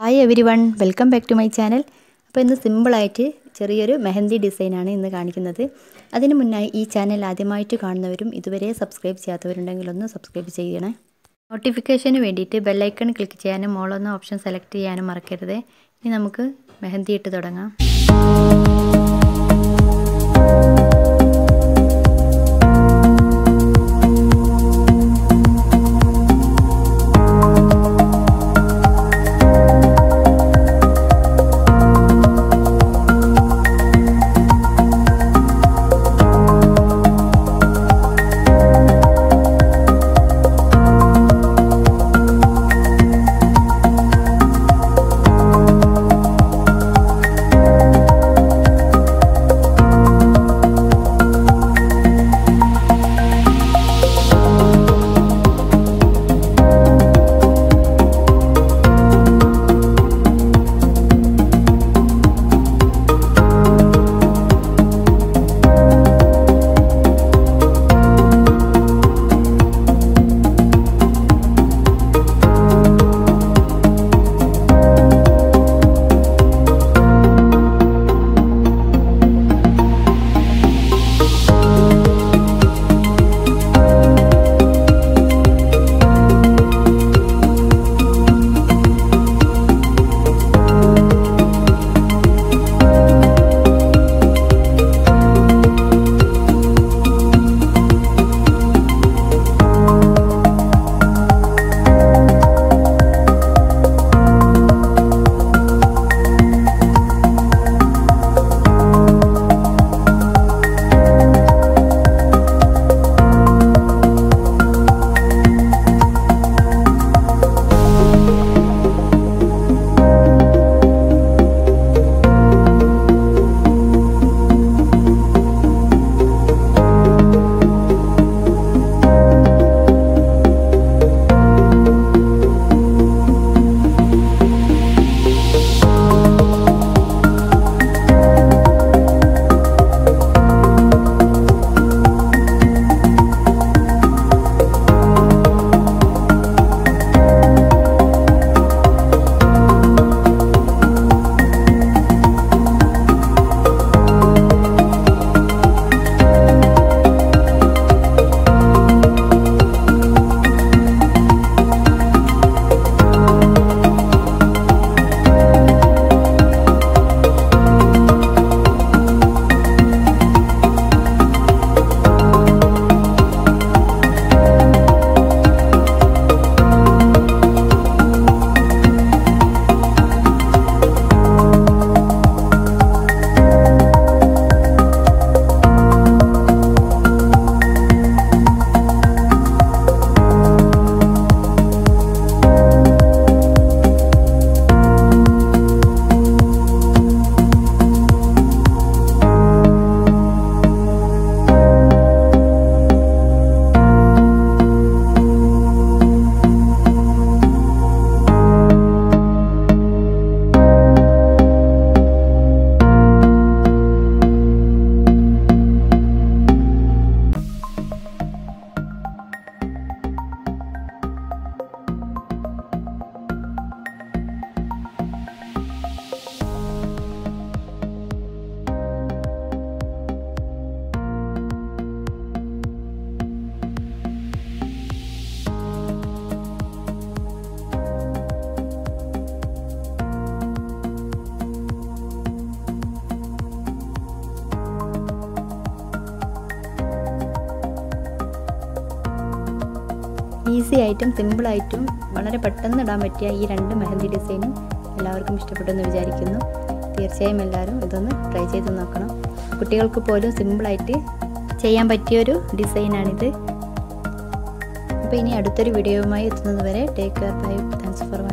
hi everyone welcome back to my channel അപ്പോൾ ഇന്ന് സിമ്പിളായിട്ട് ചെറിയൊരു മെഹന്തി ഡിസൈനാണ് ഇന്ന് കാണിക്കുന്നത് അതിന് മുന്നായി ഈ ചാനൽ ആദ്യമായിട്ട് കാണുന്നവരും ഇതുവരെ സബ്സ്ക്രൈബ് ചെയ്യാത്തവരുണ്ടെങ്കിൽ ഒന്ന് സബ്സ്ക്രൈബ് ചെയ്യണേ നോട്ടിഫിക്കേഷന് വേണ്ടിയിട്ട് ബെല്ലൈക്കൺ ക്ലിക്ക് ചെയ്യാനും മോളൊന്ന് ഓപ്ഷൻ സെലക്ട് ചെയ്യാനും മറക്കരുത് ഇനി നമുക്ക് മെഹന്തി ഇട്ട് തുടങ്ങാം ഈസി ആയിട്ടും സിമ്പിളായിട്ടും വളരെ പെട്ടെന്ന് ഇടാൻ പറ്റിയ ഈ രണ്ട് മെഹന്തി ഡിസൈനും എല്ലാവർക്കും ഇഷ്ടപ്പെട്ടെന്ന് വിചാരിക്കുന്നു തീർച്ചയായും എല്ലാവരും ഇതൊന്ന് ട്രൈ ചെയ്ത് നോക്കണം കുട്ടികൾക്ക് പോലും സിമ്പിളായിട്ട് ചെയ്യാൻ പറ്റിയൊരു ഡിസൈനാണിത് അപ്പോൾ ഇനി അടുത്തൊരു വീഡിയോയുമായി എത്തുന്നത് വരെ take care bye thanks four